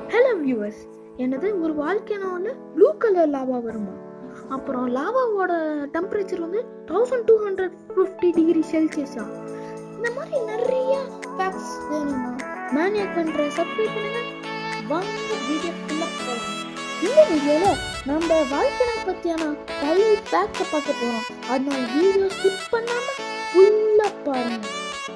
hello viewers என்னது ஒரு வால்கேனோவில் blue colour lava வருமா அப்புறம் லாவாவோட டெம்பரேச்சர் வந்து thousand two hundred fifty degree செல்சியஸா இந்த மாதிரி நிறைய ஃபேக்ட்ஸ் வேணும்னா மேனியாக் பண்ணுற சப்ஸ்கிரைப் பண்ணுங்க வாங்க வீடியோக்குள்ள போகலாம் இந்த வீடியோவில் நம்ம வாழ்க்கையை பற்றியான பழைய ஃபேக்டை பார்க்க போகிறோம் அதனால வீடியோ ஸ்கிப் பண்ணாமல் ஃபுல்லாக பாருங்க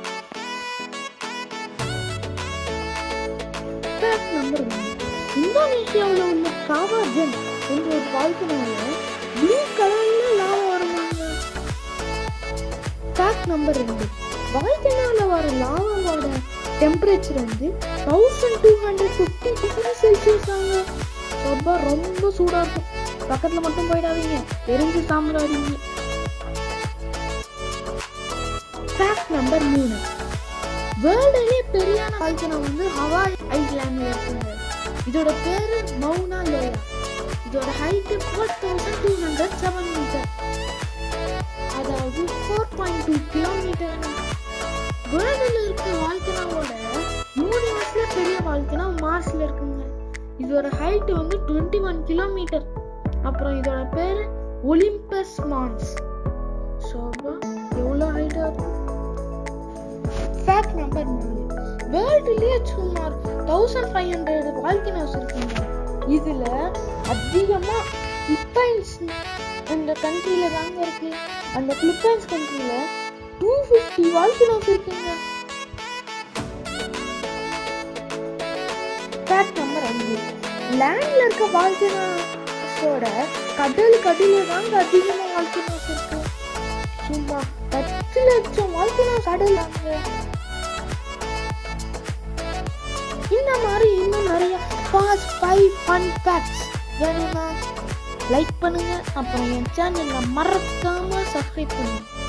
ஃபேக்ட் நம்பர் ஒன் இந்தோனேஷியாவில் உள்ள காவா ஜென் என்ற ஒரு வால்கனோவில் ப்ளூ கலர்ல லாவா வருவாங்க ஃபேக்ட் நம்பர் ரெண்டு வால்கனோவில் வர லாவாவோட டெம்பரேச்சர் வந்து thousand two hundred fifty degree Celsius ஆங்க ரொம்ப ரொம்ப சூடாக இருக்கும் பக்கத்தில் மட்டும் போயிடாதீங்க எரிஞ்சு சாம்பிடாதீங்க ஃபேக்ட் நம்பர் மூணு வேர்ல்டுலேயே பெரியான வால்கனோ வந்து ஹவாய் ஐலாண்ட்ல இருக்குங்க இதோட பேரு மௌனா லோயா இதோட height four thousand two hundred seven metre அதாவது ஃபோர் பாயிண்ட் டூ கிலோமீட்டர் வேர்ல்டில் இருக்க வால்கனாவோட யூனிவர்ஸ்ல பெரிய வால்கனா மார்ஸ்ல இருக்குங்க இதோட ஹைட் வந்து டுவெண்ட்டி ஒன் கிலோமீட்டர் அப்புறம் இதோட பேரு ஒலிம்பஸ் மான்ஸ் சோபா எவ்வளோ ஹைட்டா இருக்கும் ஃபேக்ட் நம்பர் நாலு வேர்ல்டுலேயே சுமார் தௌசண்ட் ஃபைவ் ஹண்ட்ரட் வால்கினோஸ் இருக்குங்க இதுல அதிகமா பிலிப்பைன்ஸ் அந்த கண்ட்ரியில தாங்க இருக்கு அந்த பிலிப்பைன்ஸ் கண்ட்ரியில டூ ஃபிஃப்டி வால்கினோஸ் இருக்குங்க ஃபேக்ட் நம்பர் அஞ்சு லேண்ட்ல இருக்க வால்கினோஸோட கடலுக்கு அடியில தாங்க அதிகமா வால்கினோஸ் இருக்கு சும்மா பத்து லட்சம் வால்கினோஸ் கடலாங்க இந்த மாதிரி இன்னும் நிறைய ஃபாஸ்ட் ஃபைவ் ஃபன் ஃபேக்ட்ஸ் வேணும்னா லைக் பண்ணுங்க அப்புறம் என் சேனலை மறக்காம சப்ஸ்கிரைப் பண்ணுங்க